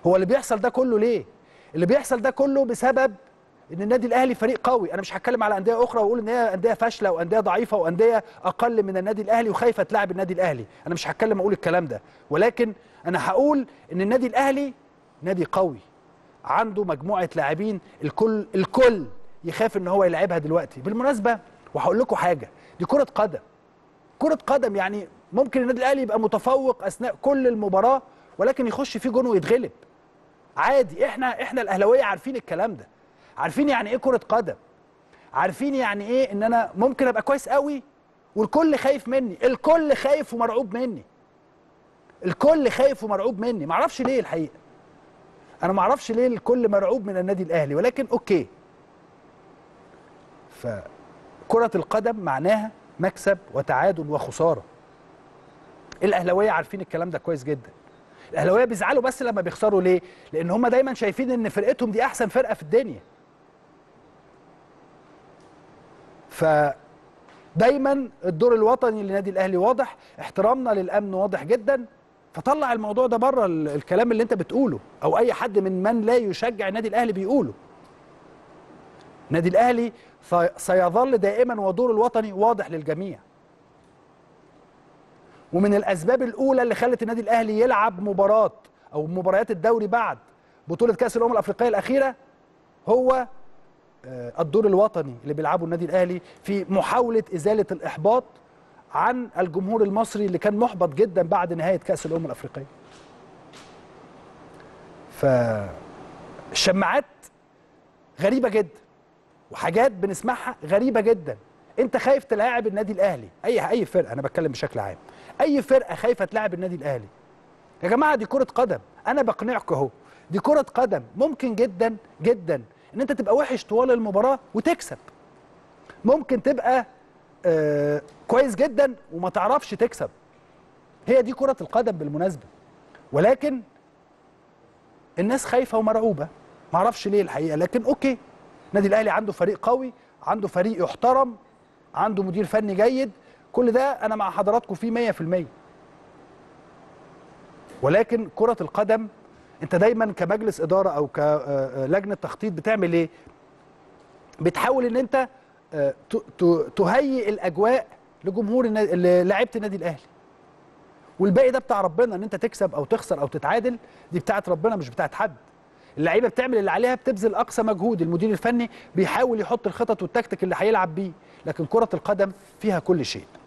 هو اللي بيحصل ده كله ليه اللي بيحصل ده كله بسبب ان النادي الاهلي فريق قوي انا مش هتكلم على انديه اخرى واقول ان هي انديه فاشله وانديه ضعيفه وانديه اقل من النادي الاهلي وخايفه تلعب النادي الاهلي انا مش هتكلم اقول الكلام ده ولكن انا هقول ان النادي الاهلي نادي قوي عنده مجموعه لاعبين الكل الكل يخاف ان هو يلعبها دلوقتي بالمناسبه وهقول لكم حاجه دي كره قدم كره قدم يعني ممكن النادي الاهلي يبقى متفوق اثناء كل المباراه ولكن يخش فيه جون ويتغلب عادي احنا احنا الاهلاويه عارفين الكلام ده عارفين يعني ايه كره قدم عارفين يعني ايه ان انا ممكن ابقى كويس قوي والكل خايف مني الكل خايف ومرعوب مني الكل خايف ومرعوب مني معرفش ليه الحقيقه انا معرفش ليه الكل مرعوب من النادي الاهلي ولكن اوكي فكره القدم معناها مكسب وتعادل وخساره الاهلاويه عارفين الكلام ده كويس جدا الاهلاويه بيزعلوا بس لما بيخسروا ليه لان هم دايما شايفين ان فرقتهم دي احسن فرقه في الدنيا فدايما الدور الوطني للنادي الاهلي واضح احترامنا للامن واضح جدا فطلع الموضوع ده بره ال- الكلام اللي انت بتقوله او اي حد من من لا يشجع النادي الاهلي بيقوله النادي الاهلي في- سيظل دائما ودور الوطني واضح للجميع ومن الاسباب الاولى اللي خلت النادي الاهلي يلعب مباراه او مباريات الدوري بعد بطوله كاس الامم الافريقيه الاخيره هو آه، الدور الوطني اللي بيلعبه النادي الاهلي في محاوله ازاله الاحباط عن الجمهور المصري اللي كان محبط جدا بعد نهايه كاس الامم الافريقيه. فالشماعات غريبه جدا وحاجات بنسمعها غريبه جدا انت خايف تلاعب النادي الاهلي اي اي فرقه انا بتكلم بشكل عام اي فرقه خايفه تلاعب النادي الاهلي يا جماعه دي كره قدم انا بقنعكم اهو دي كره قدم ممكن جدا جدا ان انت تبقى وحش طوال المباراه وتكسب ممكن تبقى آه كويس جدا وما تعرفش تكسب هي دي كره القدم بالمناسبه ولكن الناس خايفه ومرعوبه معرفش ليه الحقيقه لكن اوكي النادي الاهلي عنده فريق قوي عنده فريق يحترم عنده مدير فني جيد كل ده انا مع حضراتكم فيه 100% ولكن كرة القدم انت دايما كمجلس اداره او كلجنه تخطيط بتعمل ايه؟ بتحاول ان انت آه، ت- ت- تهيئ الاجواء لجمهور النا- للاعيبه النادي الاهلي. والباقي ده بتاع ربنا ان انت تكسب او تخسر او تتعادل دي بتاعت ربنا مش بتاعت حد. اللعيبه بتعمل اللي عليها بتبذل اقصى مجهود المدير الفني بيحاول يحط الخطط والتكتيك اللي هيلعب بيه لكن كره القدم فيها كل شيء